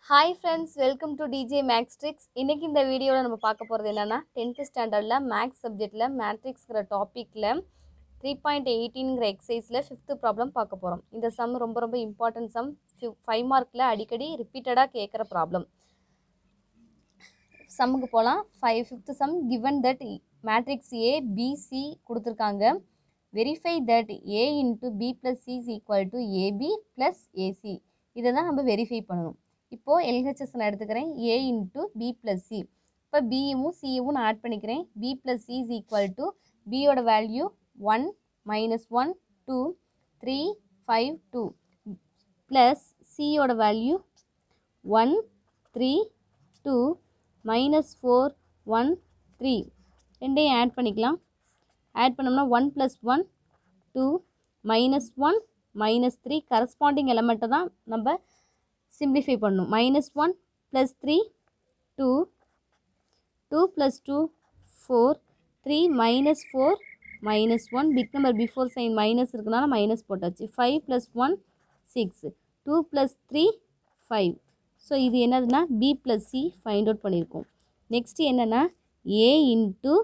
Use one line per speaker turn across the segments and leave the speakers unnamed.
hi friends welcome to DJ maxtricks இன்றைக்கி இந்த வீடியோவில் நம்ம பார்க்க போகிறது என்னென்னா டென்த்து ஸ்டாண்டர்டில் மேக்ஸ் சப்ஜெக்டில் மேட்ரிக்ஸ்ங்கிற டாப்பிக்கில் த்ரீ பாயிண்ட் எயிட்டீன்கிற எக்ஸசைஸில் ஃபிஃப்த்து ப்ராப்ளம் பார்க்க போகிறோம் இந்த சம் ரொம்ப ரொம்ப இம்பார்ட்டன்ட் சம் ஃபைவ் மார்க்கில் அடிக்கடி ரிப்பீட்டடாக கேட்குற ப்ராப்ளம் சம்முக்கு போகலாம் five fifth sum given that matrix A BC கொடுத்துருக்காங்க verify that A into B plus C is equal to AB plus AC இதை தான் நம்ம வெரிஃபை பண்ணணும் இப்போது எல்ஹெச்எஸ் நான் எடுத்துக்கிறேன் A into B plus C இப்போ பியும் சியும் நான் ஆட் பண்ணிக்கிறேன் B plus C is equal to பியோட value one minus one two three five two plus சியோட value one three two minus four one three ரெண்டையும் ஆட் பண்ணிக்கலாம் ஆட் பண்ணோம்னா one plus one two minus one minus three corresponding எலமெண்ட்டை தான் நம்ம simplify பண்ணணும் minus one plus three two two plus two four three minus four minus one big number before sign minus இருக்கனால minus போட்டாச்சு five plus one six two plus three five so இது என்னதுன்னா B plus C find out பண்ணியிருக்கோம் next என்னென்னா A into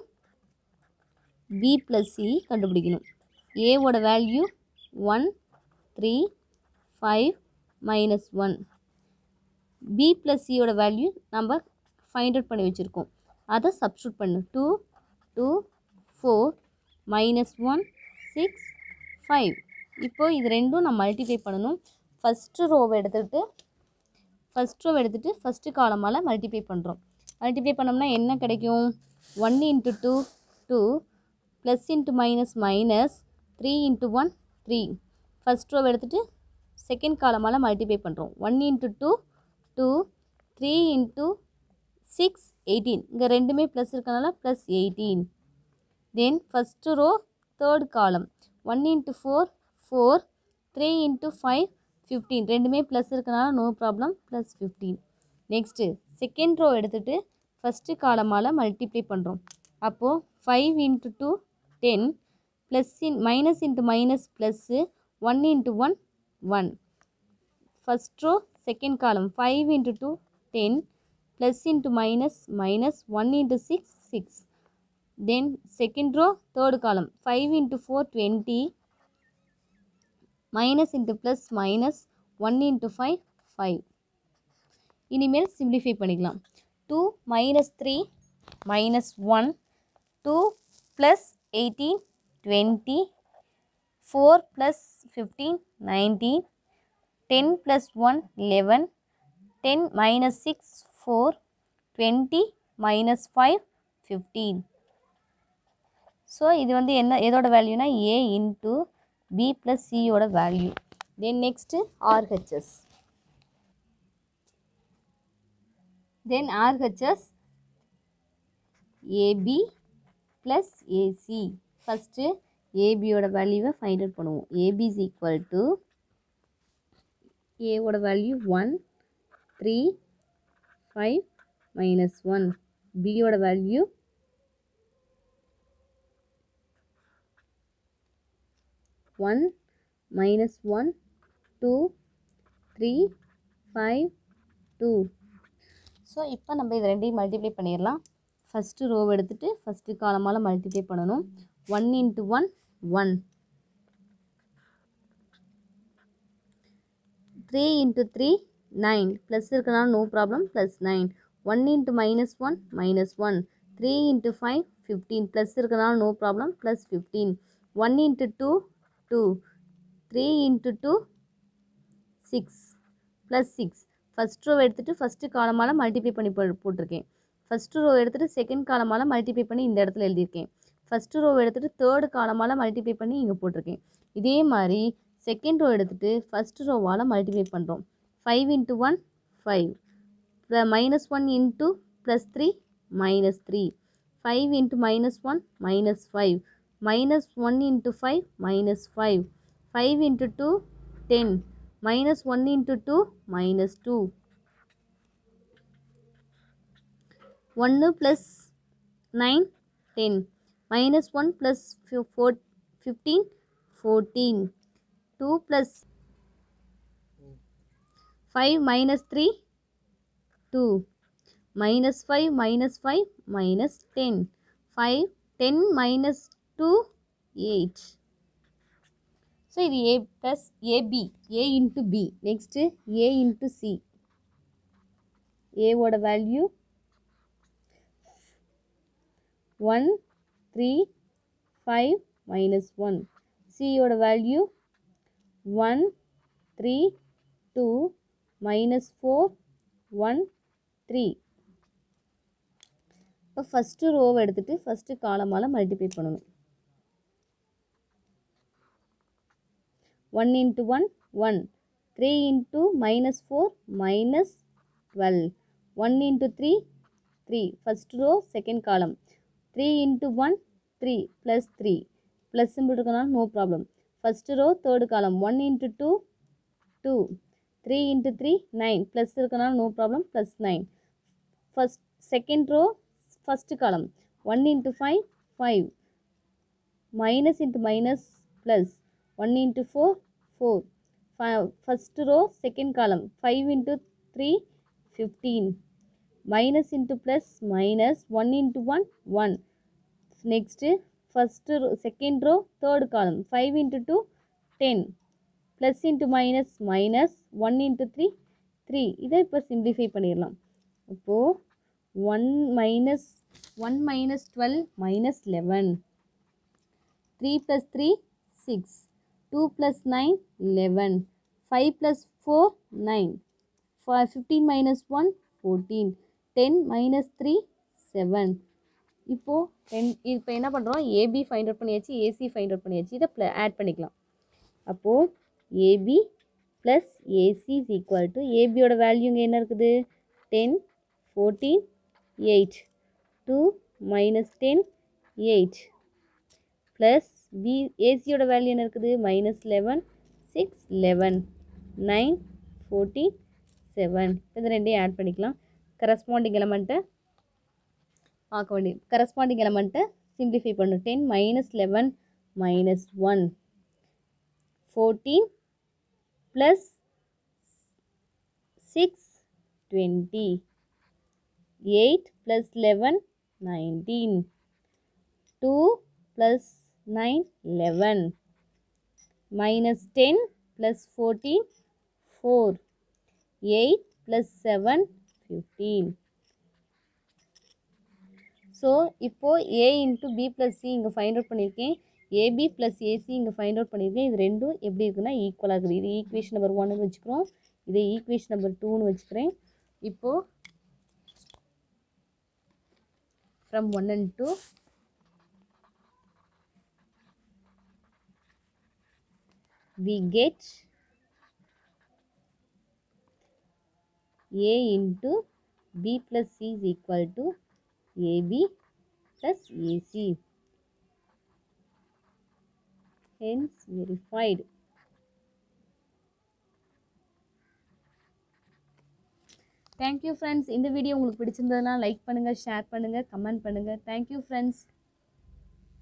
B plus C கண்டுபிடிக்கணும் ஏவோட value one three five minus one B plus சியோட value நம்ம ஃபைண்ட் அவுட் பண்ணி வச்சுருக்கோம் அதை சப்ஸ்டியூட் பண்ணு two two four minus one six five இப்போது இது ரெண்டும் நான் மல்டிப்ளை பண்ணணும் ஃபஸ்ட்டு ரோவை எடுத்துகிட்டு ஃபஸ்ட் ரோ எடுத்துகிட்டு ஃபஸ்ட்டு காலமால் மல்டிப்ளை பண்ணுறோம் மல்டிப்ளை பண்ணோம்னா என்ன கிடைக்கும் one into two two plus into minus minus three into one three first row எடுத்துகிட்டு செகண்ட் காலமால் மல்டிப்ளை பண்ணுறோம் one into two two three into six eighteen இங்கே ரெண்டுமே ப்ளஸ் இருக்கனால plus eighteen then first row third column one into four four three into five fifteen ரெண்டுமே plus இருக்கனால no problem plus fifteen next second row எடுத்துகிட்டு first காலமால் multiply பண்ணுறோம் அப்போது five into two ten plus in minus into minus plus one into one one first row second column five into two ten plus into minus minus one into six six then second row third காலம் five into four twenty minus into plus minus one into five five இனிமேல் simplify பண்ணிக்கலாம் two minus three minus one two plus eighteen twenty four plus fifteen nineteen ten plus one eleven ten minus six four twenty minus five fifteen so இது வந்து என்ன எதோட வேல்யூனா A into B plus சியோட value then next RHS then RHS AB plus AC first ஏபியோட வேல்யூவை find out பண்ணுவோம் AB is equal to ஏவோட value one three five minus one பியோட value one minus one two three five two so இப்போ நம்ம இது ரெண்டையும் multiply பண்ணிடலாம் ஃபஸ்ட்டு ரோவ் எடுத்துகிட்டு ஃபஸ்ட்டு காலமால் மல்டிப்ளை பண்ணணும் one into one one three into three nine plus இருக்கனால no problem plus nine one into minus one minus one three into five fifteen plus இருக்கனால no problem plus fifteen one into two two three into two six plus six first row எடுத்துகிட்டு first காலமால் multiply பண்ணி போ போட்டிருக்கேன் first row எடுத்துகிட்டு second காலமால் multiply பண்ணி இந்த இடத்துல எழுதியிருக்கேன் ஃபஸ்ட்டு ரோ எடுத்துகிட்டு தேர்டு காலமால் மல்டிப்ளை பண்ணி இங்கே போட்டிருக்கேன் இதே மாதிரி செகண்ட் ரோ எடுத்துகிட்டு ஃபஸ்ட்டு ரோவால் மல்டிப்ளை பண்ணுறோம் five into one five minus one into plus three minus three five into minus one minus five minus 1 into 5 minus 5 5 into 2 10 minus 1 into 2 minus 2 1 plus 9 10 minus 1 plus 4 15 14 2 plus 5 minus 3 2 minus 5 minus 5 minus 10 5 10 minus 2 8 so இது A plus AB A into B next A into C ஏவோட value one three five minus one சியோட value one three two minus four one three இப்போ first ரோவை எடுத்துகிட்டு first காலமால் multiply பண்ணணும் one into one one three into minus four minus twelve one into three three first row second column three into one three plus three plus simple இருக்கனால no problem first row third column one into two two three into three nine plus இருக்கனால no problem plus nine first second row first column one into five five minus into minus plus one into four four first row second column five into three fifteen minus into plus minus one into one one next first row second row third column five into two ten plus into minus minus one into three three இதை இப்போ simplify பண்ணிடலாம் இப்போது one minus one minus twelve minus eleven three plus three six two plus nine eleven five plus four nine fifteen minus one fourteen ten minus three seven இப்போது ten இப்போ என்ன பண்ணுறோம் AB find out பண்ணியாச்சு AC find out பண்ணியாச்சு இதை ப்ள add பண்ணிக்கலாம் அப்போது AB plus AC is equal to ஏபியோட வேல்யூ இங்கே என்ன இருக்குது ten fourteen eight two minus ten eight plus B ஏசியோட value என்ன இருக்குது minus eleven six eleven nine fourteen seven இந்த ரெண்டையும் ஆட் பண்ணிக்கலாம் கரஸ்பாண்டிங் எலமெண்ட்டை பார்க்க வேண்டியது கரஸ்பாண்டிங் எலமெண்ட்டை சிம்பிளிஃபை பண்ணும் ten minus eleven minus one fourteen plus six twenty eight plus eleven nineteen two plus nine eleven minus ten plus fourteen four eight plus seven fifteen so இப்போது A into B plus C இங்கே find out பண்ணியிருக்கேன் AB plus AC இங்கே find out பண்ணியிருக்கேன் இது ரெண்டும் எப்படி இருக்குன்னா ஈக்குவலாக இருக்குது இது ஈக்குவேஷன் நம்பர் ஒன்னு வச்சுக்கிறோம் இது ஈக்குவேஷன் நம்பர் டூன்னு வச்சுக்கிறேன் இப்போது from one and two we get a into b plus c is equal to ab plus ac hence verified thank you friends இந்த வீடியோ உங்களுக்கு பிடிச்சிருந்ததுன்னா லைக் பண்ணுங்கள் ஷேர் பண்ணுங்கள் கமெண்ட் பண்ணுங்கள் தேங்க்யூ ஃப்ரெண்ட்ஸ்